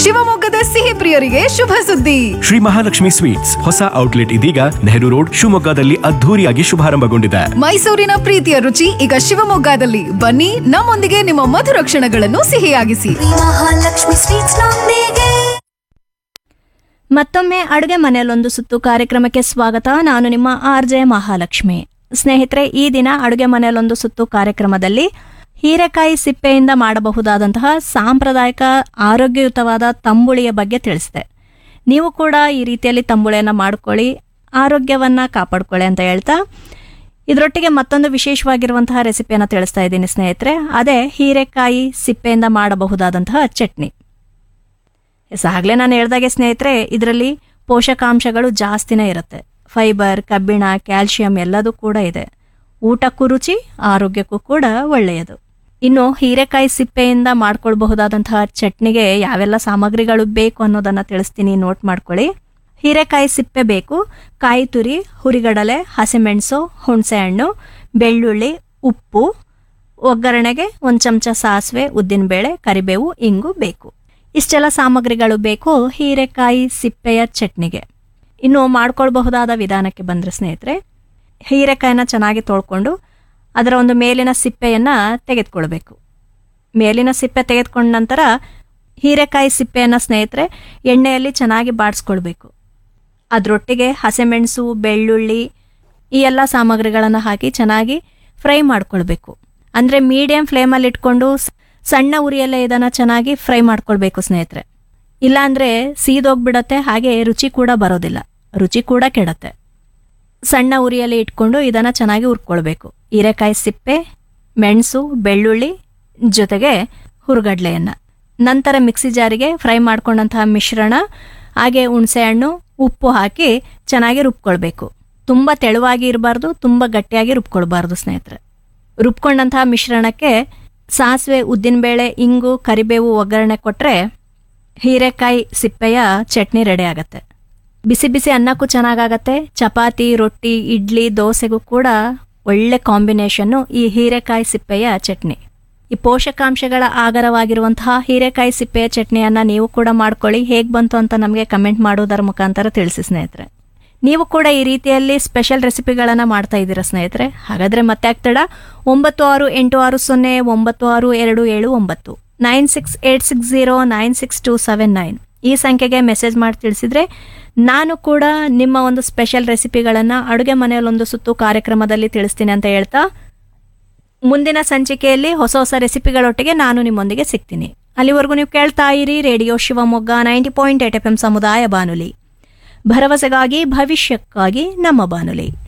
ಶಿವಮೊಗ್ಗದ ಸಿಹಿ ಪ್ರಿಯರಿಗೆ ಶುಭ ಸುದ್ದಿ ಶ್ರೀ ಮಹಾಲಕ್ಷ್ಮಿ ಸ್ವೀಟ್ಸ್ ಹೊಸ ಔಟ್ಲೆಟ್ ಇದೀಗ ನೆಹರು ರೋಡ್ ಶಿವಮೊಗ್ಗದಲ್ಲಿ ಅದ್ಧೂರಿಯಾಗಿ ಶುಭಾರಂಭಗೊಂಡಿದೆ ಮೈಸೂರಿನ ಪ್ರೀತಿಯ ರುಚಿ ಈಗ ಶಿವಮೊಗ್ಗದಲ್ಲಿ ಬನ್ನಿ ನಮ್ಮೊಂದಿಗೆ ನಿಮ್ಮ ಮಧುರ ಕ್ಷಣಗಳನ್ನು ಸಿಹಿಯಾಗಿಸಿ ಮಹಾಲಕ್ಷ್ಮಿ ಸ್ವೀಟ್ಸ್ ನೊಂದಿಗೆ ಮತ್ತೊಮ್ಮೆ ಅಡುಗೆ ಮನೆಯಲ್ಲೊಂದು ಸುತ್ತು ಕಾರ್ಯಕ್ರಮಕ್ಕೆ ಸ್ವಾಗತ ನಾನು ನಿಮ್ಮ ಆರ್ ಜೆ ಮಹಾಲಕ್ಷ್ಮಿ ಸ್ನೇಹಿತರೆ ಈ ದಿನ ಅಡುಗೆ ಮನೆಯಲ್ಲೊಂದು ಸುತ್ತು ಕಾರ್ಯಕ್ರಮದಲ್ಲಿ ಹೀರೆಕಾಯಿ ಸಿಪ್ಪೆಯಿಂದ ಮಾಡಬಹುದಾದಂತಹ ಸಾಂಪ್ರದಾಯಿಕ ಆರೋಗ್ಯಯುತವಾದ ತಂಬುಳಿಯ ಬಗ್ಗೆ ತಿಳಿಸಿದೆ ನೀವು ಕೂಡ ಈ ರೀತಿಯಲ್ಲಿ ತಂಬುಳಿಯನ್ನು ಮಾಡ್ಕೊಳ್ಳಿ ಆರೋಗ್ಯವನ್ನ ಕಾಪಾಡ್ಕೊಳ್ಳಿ ಅಂತ ಹೇಳ್ತಾ ಇದರೊಟ್ಟಿಗೆ ಮತ್ತೊಂದು ವಿಶೇಷವಾಗಿರುವಂತಹ ರೆಸಿಪಿಯನ್ನು ತಿಳಿಸ್ತಾ ಇದ್ದೀನಿ ಸ್ನೇಹಿತರೆ ಅದೇ ಹೀರೆಕಾಯಿ ಸಿಪ್ಪೆಯಿಂದ ಮಾಡಬಹುದಾದಂತಹ ಚಟ್ನಿ ಎಸ್ ಆಗಲೇ ನಾನು ಹೇಳ್ದಾಗೆ ಸ್ನೇಹಿತರೆ ಇದರಲ್ಲಿ ಪೋಷಕಾಂಶಗಳು ಜಾಸ್ತಿನೇ ಇರುತ್ತೆ ಫೈಬರ್ ಕಬ್ಬಿಣ ಕ್ಯಾಲ್ಶಿಯಂ ಎಲ್ಲದೂ ಕೂಡ ಇದೆ ಊಟಕ್ಕೂ ರುಚಿ ಆರೋಗ್ಯಕ್ಕೂ ಕೂಡ ಒಳ್ಳೆಯದು ಇನ್ನು ಹೀರೆಕಾಯಿ ಸಿಪ್ಪೆಯಿಂದ ಮಾಡ್ಕೊಳ್ಬಹುದಾದಂತಹ ಚಟ್ನಿಗೆ ಯಾವೆಲ್ಲ ಸಾಮಗ್ರಿಗಳು ಬೇಕು ಅನ್ನೋದನ್ನ ತಿಳಿಸ್ತೀನಿ ನೋಟ್ ಮಾಡ್ಕೊಳ್ಳಿ ಹೀರೆಕಾಯಿ ಸಿಪ್ಪೆ ಬೇಕು ಕಾಯಿ ತುರಿ ಹುರಿಗಡಲೆ ಹಸಿಮೆಣಸು ಹುಣಸೆಹಣ್ಣು ಬೆಳ್ಳುಳ್ಳಿ ಉಪ್ಪು ಒಗ್ಗರಣೆಗೆ ಒಂದು ಚಮಚ ಸಾಸಿವೆ ಉದ್ದಿನಬೇಳೆ ಕರಿಬೇವು ಇಂಗು ಬೇಕು ಇಷ್ಟೆಲ್ಲ ಸಾಮಗ್ರಿಗಳು ಬೇಕು ಹೀರೆಕಾಯಿ ಸಿಪ್ಪೆಯ ಚಟ್ನಿಗೆ ಇನ್ನು ಮಾಡ್ಕೊಳ್ಬಹುದಾದ ವಿಧಾನಕ್ಕೆ ಬಂದರೆ ಸ್ನೇಹಿತರೆ ಹೀರೆಕಾಯಿನ ಚೆನ್ನಾಗಿ ತೊಳ್ಕೊಂಡು ಅದರ ಒಂದು ಮೇಲಿನ ಸಿಪ್ಪೆಯನ್ನು ತೆಗೆದುಕೊಳ್ಬೇಕು ಮೇಲಿನ ಸಿಪ್ಪೆ ತೆಗೆದುಕೊಂಡ ನಂತರ ಹೀರೆಕಾಯಿ ಸಿಪ್ಪೆಯನ್ನು ಸ್ನೇಹಿತರೆ ಎಣ್ಣೆಯಲ್ಲಿ ಚೆನ್ನಾಗಿ ಬಾಡಿಸ್ಕೊಳ್ಬೇಕು ಅದರೊಟ್ಟಿಗೆ ಹಸಿಮೆಣಸು ಬೆಳ್ಳುಳ್ಳಿ ಈ ಎಲ್ಲ ಸಾಮಗ್ರಿಗಳನ್ನು ಹಾಕಿ ಚೆನ್ನಾಗಿ ಫ್ರೈ ಮಾಡ್ಕೊಳ್ಬೇಕು ಅಂದರೆ ಮೀಡಿಯಂ ಫ್ಲೇಮಲ್ಲಿ ಇಟ್ಕೊಂಡು ಸ್- ಸಣ್ಣ ಉರಿಯಲ್ಲೇ ಇದನ್ನು ಚೆನ್ನಾಗಿ ಫ್ರೈ ಮಾಡ್ಕೊಳ್ಬೇಕು ಸ್ನೇಹಿತರೆ ಇಲ್ಲಾಂದರೆ ಸೀದೋಗ್ಬಿಡತ್ತೆ ಹಾಗೆ ರುಚಿ ಕೂಡ ಬರೋದಿಲ್ಲ ರುಚಿ ಕೂಡ ಕೆಡತ್ತೆ ಸಣ್ಣ ಉರಿಯಲ್ಲಿ ಇಟ್ಕೊಂಡು ಇದನ್ನು ಚೆನ್ನಾಗಿ ಹುರ್ಕೊಳ್ಬೇಕು ಹೀರೆಕಾಯಿ ಸಿಪ್ಪೆ ಮೆಣಸು ಬೆಳ್ಳುಳ್ಳಿ ಜೊತೆಗೆ ಹುರುಗಡ್ಲೆಯನ್ನು ನಂತರ ಮಿಕ್ಸಿ ಜಾರಿಗೆ ಫ್ರೈ ಮಾಡ್ಕೊಂಡಂತಹ ಮಿಶ್ರಣ ಹಾಗೆ ಹುಣಸೆಹಣ್ಣು ಉಪ್ಪು ಹಾಕಿ ಚೆನ್ನಾಗಿ ರುಬ್ಕೊಳ್ಬೇಕು ತುಂಬ ತೆಳುವಾಗಿ ಇರಬಾರ್ದು ತುಂಬ ಗಟ್ಟಿಯಾಗಿ ರುಬ್ಕೊಳ್ಬಾರ್ದು ಸ್ನೇಹಿತರೆ ರುಬ್ಕೊಂಡಂತಹ ಮಿಶ್ರಣಕ್ಕೆ ಸಾಸಿವೆ ಉದ್ದಿನಬೇಳೆ ಇಂಗು ಕರಿಬೇವು ಒಗ್ಗರಣೆ ಕೊಟ್ಟರೆ ಹೀರೆಕಾಯಿ ಸಿಪ್ಪೆಯ ಚಟ್ನಿ ರೆಡಿ ಆಗತ್ತೆ ಬಿಸಿ ಬಿಸಿ ಅನ್ನಕ್ಕೂ ಚೆನ್ನಾಗಾಗತ್ತೆ ಚಪಾತಿ ರೊಟ್ಟಿ ಇಡ್ಲಿ ದೋಸೆಗೂ ಕೂಡ ಒಳ್ಳೆ ಕಾಂಬಿನೇಷನ್ನು ಈ ಹೀರೆಕಾಯಿ ಸಿಪ್ಪೆಯ ಚಟ್ನಿ ಈ ಪೋಷಕಾಂಶಗಳ ಆಗರವಾಗಿರುವಂತಹ ಹೀರೆಕಾಯಿ ಸಿಪ್ಪೆಯ ಚಟ್ನಿಯನ್ನು ನೀವು ಕೂಡ ಮಾಡ್ಕೊಳ್ಳಿ ಹೇಗೆ ಬಂತು ಅಂತ ನಮಗೆ ಕಮೆಂಟ್ ಮಾಡೋದರ ಮುಖಾಂತರ ತಿಳಿಸಿ ಸ್ನೇಹಿತರೆ ನೀವು ಕೂಡ ಈ ರೀತಿಯಲ್ಲಿ ಸ್ಪೆಷಲ್ ರೆಸಿಪಿಗಳನ್ನು ಮಾಡ್ತಾ ಇದ್ದೀರಾ ಸ್ನೇಹಿತರೆ ಹಾಗಾದರೆ ಮತ್ತೆ ಆಗ್ತಡ ಒಂಬತ್ತು ಆರು ಎಂಟು ಆರು ಸೊನ್ನೆ ಒಂಬತ್ತು ಆರು ಎರಡು ಏಳು ಒಂಬತ್ತು nine six eight six zero nine six two seven nine ಈ ಸಂಖ್ಯೆಗೆ ಮೆಸೇಜ್ ಮಾಡಿ ತಿಳಿಸಿದ್ರೆ ನಾನು ಕೂಡ ನಿಮ್ಮ ಒಂದು ಸ್ಪೆಷಲ್ ರೆಸಿಪಿಗಳನ್ನು ಅಡುಗೆ ಮನೆಯಲ್ಲೊಂದು ಸುತ್ತು ಕಾರ್ಯಕ್ರಮದಲ್ಲಿ ತಿಳಿಸ್ತೀನಿ ಅಂತ ಹೇಳ್ತಾ ಮುಂದಿನ ಸಂಚಿಕೆಯಲ್ಲಿ ಹೊಸ ಹೊಸ ರೆಸಿಪಿಗಳೊಟ್ಟಿಗೆ ನಾನು ನಿಮ್ಮೊಂದಿಗೆ ಸಿಗ್ತೀನಿ ಅಲ್ಲಿವರೆಗೂ ನೀವು ಕೇಳ್ತಾ ಇರಿ radio Shivamogga ninety point eight F M ಸಮುದಾಯ ಬಾನುಲಿ ಭರವಸೆಗಾಗಿ ಭವಿಷ್ಯಕ್ಕಾಗಿ ನಮ್ಮ ಬಾನುಲಿ